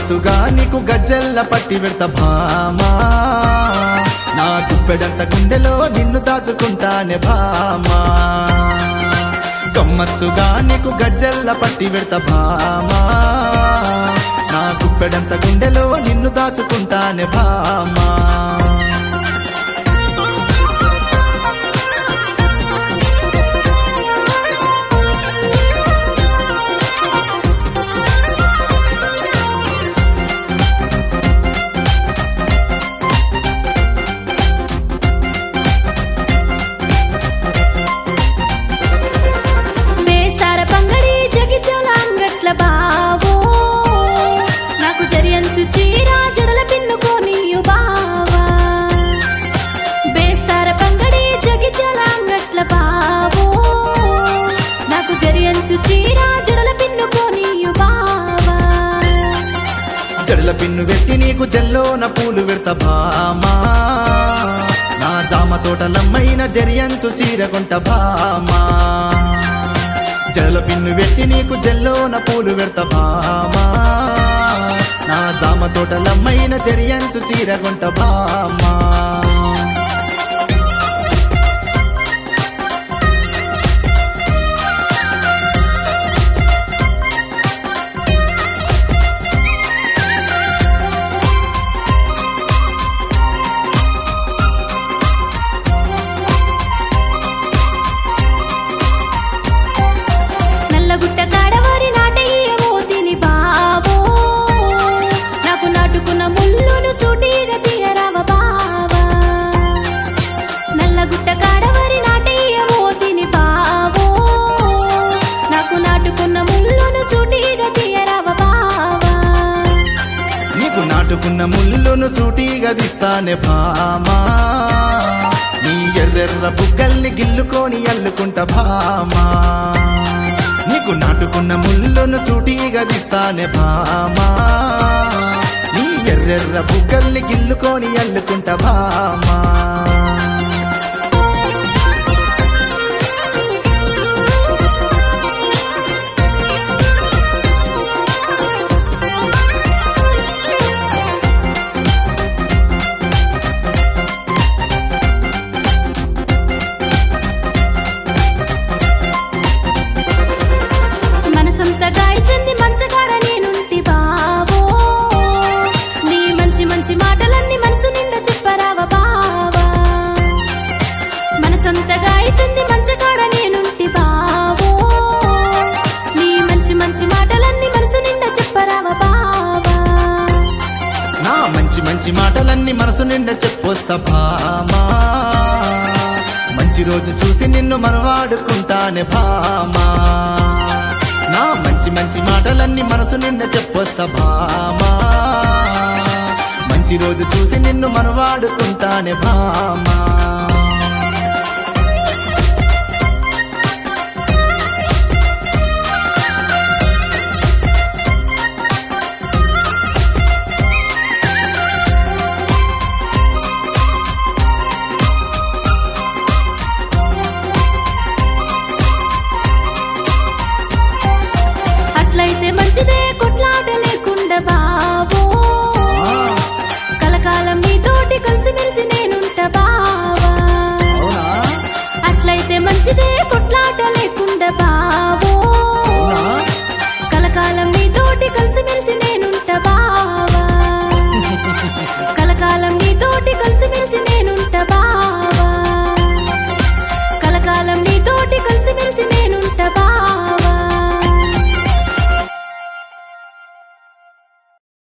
గమ్మత్తుగా నీకు గజ్జెల్ల పట్టి పెడత భామా నా గుప్పెడంత గుండెలో నిన్ను దాచుకుంటానే భామా గమ్మత్తుగా నీకు గజ్జెల్ల పట్టి పెడత భామా నా గుప్పెడంత గుండెలో నిన్ను దాచుకుంటానే భామా వేస్తార పంగడి జగిత్యాల అంగట్ల బావో నాకు జరియంచు చీర జడల పిన్నుకోనియు బావా వేస్తార పంగడి జగిత్యాల అంగట్ల బావో నాకు జరియంచు చీర జడల పిన్నుకోనియు బావా జడల పిన్ను పెట్టి నీకు జల్లోన పూలు పెడత భామా నా జామ తోటలమ్మైన జరియంచు చీరకొంట భామా జడల పిన్ను పెట్టి నీకు జల్లోన పూలు పెడత భామా నా జామ తోటలమ్మైన జరియంచు చీరకొంట భామా నల్లగుట్ట కాడవారి నాటయ్యేమో తిని బావో నాకు నాటుకున్న ముళ్ళును సూటిగా తీయరావ బావా నల్లగుట్ట కాడవారి నాటయ్యేమో తిని బావో నాకు నాటుకున్న ముళ్ళును సూటిగా తీయరావ బావా నీకు నాటుకున్న ముళ్ళును సూటిగా దిస్తానే భామా నీ ఎర్రెర్ర బుగ్గల్ని గిల్లుకొని అల్లుకుంట భామా నీకు నాటుకున్న ముళ్ళును సూటిగా దిస్తానే భామా నీ ఎర్రెర్ర బుగ్గల్ని గిల్లుకొని అల్లుకుంట భామా మనసంతా గాయచింది మంచగాడ నేనుంటి బావో నీ మంచి మంచి మాటలన్నీ మనసు నిండా చెప్పరావ బావా మనసంతా గాయచింది మంచగాడ నేనుంటి బావో నీ మంచి మంచి మాటలన్నీ మనసు నిండా చెప్పరావ బావా నా మంచి మంచి మాటలన్నీ మనసు నిండా చెప్పొస్తా భామా మంచి రోజు చూసి నిన్ను మనవాడుకుంటానే భామా నా మంచి మంచి మాటలన్నీ మనసు నిండా చెప్పొస్తా భామా మంచి రోజు చూసి నిన్ను మనవాడుకుంటానే భామా